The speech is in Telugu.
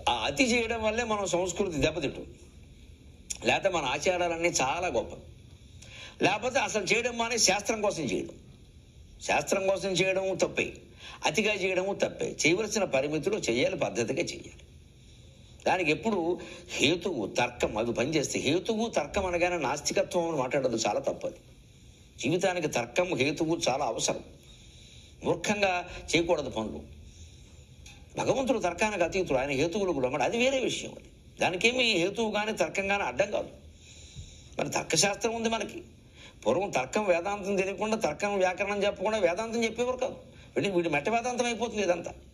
ఆ అతి చేయడం వల్లే మనం సంస్కృతి దెబ్బతింటుంది లేకపోతే మన ఆచారాలన్నీ చాలా గొప్ప లేకపోతే అసలు చేయడం మానే శాస్త్రం కోసం చేయడం శాస్త్రం కోసం చేయడం తప్పే అతిగా చేయడము తప్పే చేయవలసిన పరిమితులు చేయాలి పద్ధతిగా చేయాలి దానికి ఎప్పుడు హేతువు తర్కం అవి పనిచేస్తే హేతువు తర్కం అనగానే నాస్తికత్వం అని మాట్లాడదు చాలా తప్పది జీవితానికి తర్కం హేతువు చాలా అవసరం మూర్ఖంగా చేయకూడదు పనులు భగవంతుడు తర్కానికి అతీతుడు ఆయన హేతువులకు లొంగడు అది వేరే విషయం అది దానికేమి హేతువు కానీ తర్కం కానీ అడ్డం కాదు మరి తర్కశాస్త్రం ఉంది మనకి పూర్వం తర్కం వేదాంతం తెలియకుండా తర్కం వ్యాకరణం చెప్పకుండా వేదాంతం చెప్పేవారు కాదు వీడి వీడి మెట్ట వేదాంతం అయిపోతుంది ఇదంతా